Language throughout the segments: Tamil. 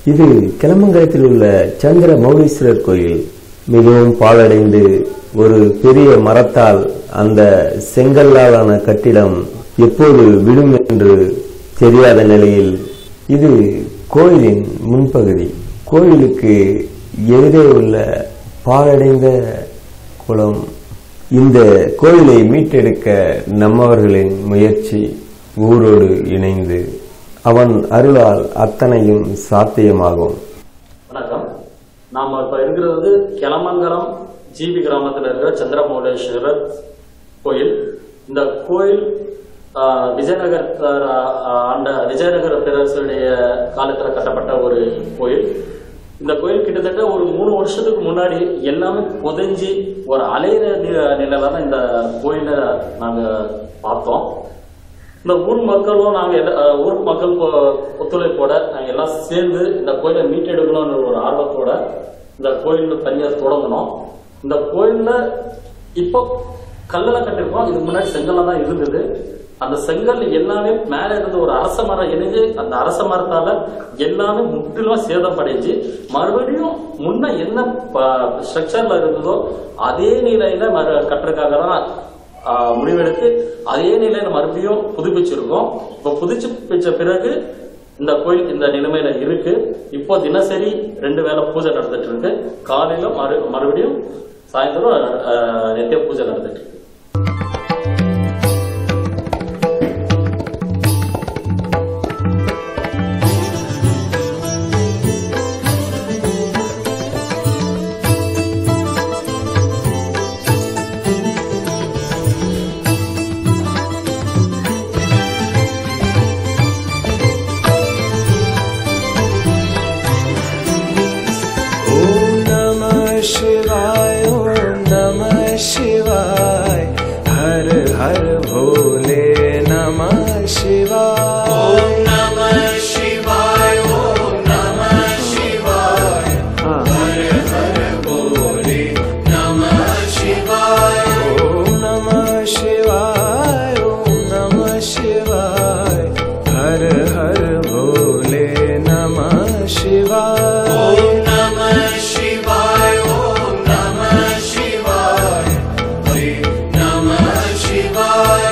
இது கிளமங்கலத்தில் உள்ள சந்திர மௌலீஸ்வரர் கோயில் மிகவும் பாழடைந்து ஒரு பெரிய மரத்தால் அந்த செங்கல்லாலான கட்டிடம் எப்போது விடும் என்று தெரியாத நிலையில் இது கோயிலின் முன்பகுதி கோயிலுக்கு எதிரே உள்ள பாழடைந்த குளம் இந்த கோயிலை மீட்டெடுக்க நம்மவர்களின் முயற்சி ஊரோடு இணைந்து அவன் அருளால் அத்தனையும் சாத்தியமாகும் வணக்கம் நாம இப்ப இருக்கிறது வந்து கிளமங்கலம் ஜிபி கிராமத்தில் இருக்கிற சந்திரமௌலேஸ்வரர் கோயில் இந்த கோயில் ஆஹ், விஜயநகர் ஆஹ், ஆண்ட விஜயநகர பேரரசுடைய காலத்தில் கட்டப்பட்ட ஒரு கோயில் இந்த கோயில் கிட்டத்தட்ட ஒரு மூணு வருஷத்துக்கு முன்னாடி எல்லாமே புதைஞ்சி ஒரு அலையிற நி- நிலையில தான் இந்த கோயிலை நாங்க பார்த்தோம் இந்த ஊர் மக்களும் நாங்க எல்லா- அஹ் ஊர் மக்கள் கொ- ஒத்துழைப்போட நாங்க எல்லாம் சேர்ந்து இந்த கோயிலை மீட்டெடுக்கணும்னு ஒரு ஆர்வத்தோட இந்த கோயில் தனியா தொடங்கணும் இந்த கோயில்ல இப்போ கல்லுல கட்டிருக்கோம் இதுக்கு முன்னாடி செங்கல்ல தான் இருந்தது அந்த செங்கல் எல்லாமே மேல இருந்து ஒரு அரச மரம் இணைஞ்சு அந்த அரச மரத்தால எல்லாமே முற்றிலும் சேதப்படைஞ்சு மறுபடியும் முன்ன என்ன ஸ்ட்ரக்சர்ல இருந்ததோ அதே நிலையில மறு கட்டுறதுக்காக தான் ஆஹ் முடிவெடுத்து அதே நிலையில மறுபடியும் புதுப்பிச்சிருக்கோம் இப்போ புதுப்பிச்ச பிறகு இந்த கோயில் இந்த நிலைமையில இருக்கு இப்போ தினசரி ரெண்டு வேளை பூஜை நடந்துட்டு இருக்கு காலையில மறு மறுபடியும் சாயந்தரம் ஆஹ், நித்திய பூஜை நடந்துட்டு இருக்கு ॐ नमः शिवाय ॐ नमः शिवाय हर हर भोले नमः शिवाय ॐ नमः शिवाय ॐ नमः शिवाय हर हर भोले नमः शिवाय ॐ नमः शिवाय ॐ नमः शिवाय हर हर भोले नमः शिवाय ॐ नमः शिवाय ॐ नमः शिवाय हरे नमः शिवाय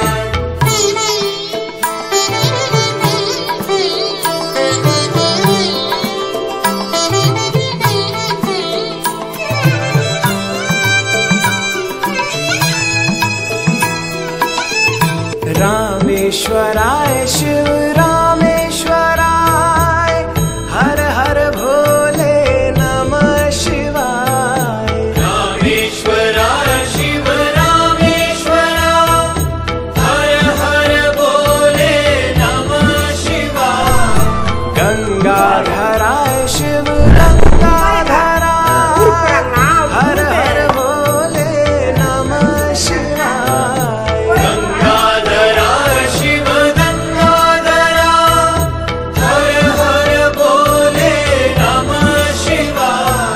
रामेश्वराय शिव रामेश्वराय हर हर भोले नमः शिवाय रामेश्वराय शिव रामेश्वराय हर हर भोले नमः शिवाय गंगाधराय शिव गंगाधराय हर हर भोले नमः शिवाय गंगाधरा शिव गंगाधरा हर हर भोले नमः शिवाय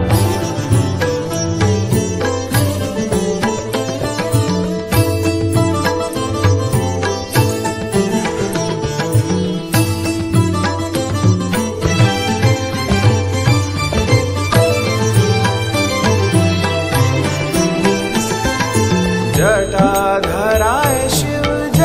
जटाधराय शिव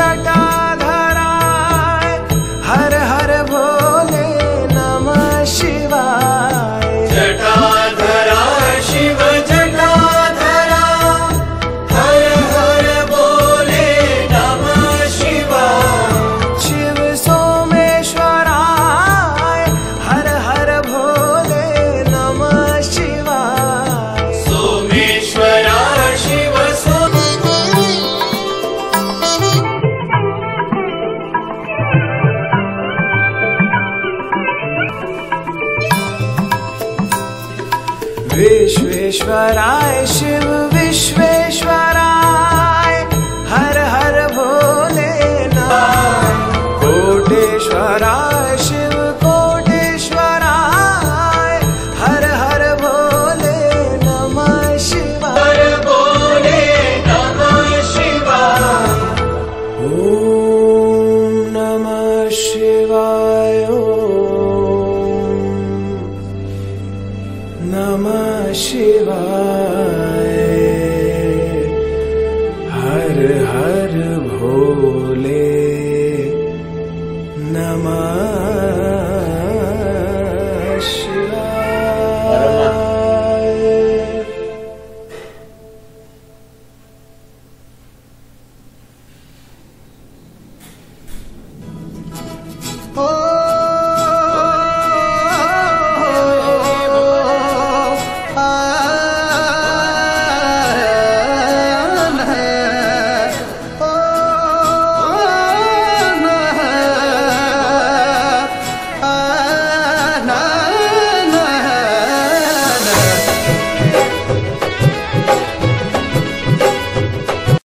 जटाधराय हर हर भोले नमः शिवाय जटाधराय शिव जटाधरा हर हर भोले नमः शिवाय शिव सोमेश्वराय हर हर भोले नमः शिवाय सोमेश्वराय शिव सोमे विश्वेश्वराय